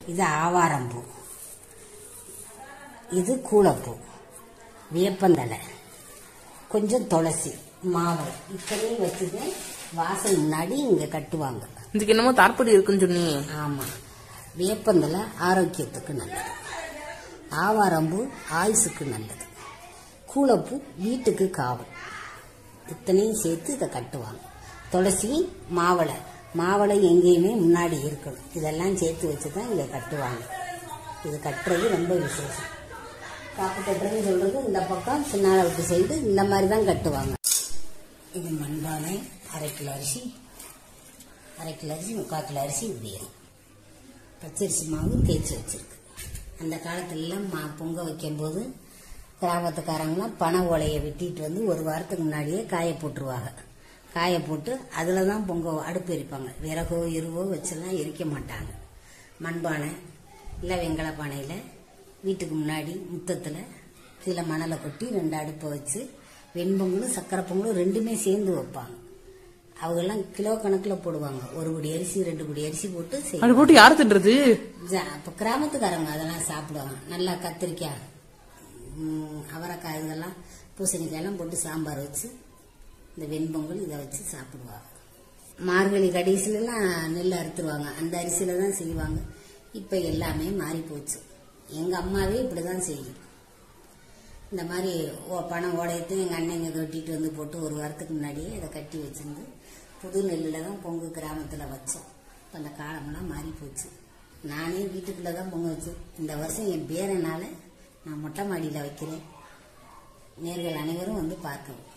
இது ஆவாரம்பூ இது கூலப்பூ வேப்பந்தலை கொஞ்சம் துளசி மாவு இத்தனையும் வச்சுட்டு வாசல் முன்னாடி இங்கே கட்டுவாங்க இதுக்கு என்னமோ தாற்படி இருக்குன்னு சொன்னீங்க ஆமாம் வேப்பந்தலை ஆரோக்கியத்துக்கு நல்லது ஆவாரம்பூ ஆயுசுக்கு நல்லது கூலப்பூ வீட்டுக்கு காவல் இத்தனையும் சேர்த்து இதை கட்டுவாங்க துளசி மாவளை மாவளை எங்கேயுமே முன்னாடி இருக்கணும் இதெல்லாம் சேர்த்து வச்சு தான் இங்கே கட்டுவாங்க இது கட்டுறது ரொம்ப விசேஷம் காப்பு கட்டுறதுன்னு சொல்றது இந்த பக்கம் சின்னால விட்டு சைடு இந்த மாதிரி தான் கட்டுவாங்க இது மண்பானை அரை கிலோ அரிசி அரை கிலோ அரிசி முக்கால் கிலோ அரிசி உடையும் பச்சரிசி மாவு தேய்ச்சி வச்சிருக்கு அந்த காலத்துலலாம் மா பொங்க வைக்கும்போது கிராமத்துக்காரங்களாம் பனை ஓலையை வெட்டிட்டு வந்து ஒரு வாரத்துக்கு முன்னாடியே காய போட்டுருவாங்க காய போட்டு அதில் தான் பொங்க அடுப்பு எரிப்பாங்க விறகோ எருவோ வச்செல்லாம் எரிக்க மாட்டாங்க மண்பானை இல்லை வெங்கல பானையில் வீட்டுக்கு முன்னாடி முத்தத்தில் கீழே மணலை கொட்டி ரெண்டு அடுப்பை வச்சு வெண்பொங்கலும் சக்கரை பொங்கலும் ரெண்டுமே சேர்ந்து வைப்பாங்க அவங்கெல்லாம் கிலோ கணக்கில் போடுவாங்க ஒரு குடி அரிசி ரெண்டு குடி அரிசி போட்டு செய்வாங்க அது போட்டு யார் தின்றது ஜா- அப்ப கிராமத்துக்காரங்க அதெல்லாம் சாப்பிடுவாங்க நல்லா கத்திரிக்காய் ம், அவரைக்காய் இதெல்லாம் பூசணிக்காய் எல்லாம் போட்டு சாம்பார் வச்சு இந்த வெண்பொங்கல் இதை வச்சு சாப்பிடுவாங்க மார்கழி கடைசிலலாம் நெல் அறுத்துருவாங்க அந்த அரிசியில தான் செய்வாங்க இப்ப எல்லாமே மாறி போச்சு எங்க அம்மாவே இப்படிதான் செய்யும் இந்த மாதிரி ஓ பணம் ஓடையத்தையும் எங்கள் அண்ணங்க கட்டிட்டு வந்து போட்டு ஒரு வாரத்துக்கு முன்னாடியே அதை கட்டி வச்சிருந்து புது நெல்லில் தான் பொங்கு கிராமத்தில் வச்சோம் இப்போ அந்த காலமெல்லாம் மாறி போச்சு நானே வீட்டுக்குள்ளே தான் பொங்க வச்சேன் இந்த வருஷம் என் பேரனால நான் மொட்டை மாடியில் வைக்கிறேன் நேர்கள் அனைவரும் வந்து பார்க்கவும்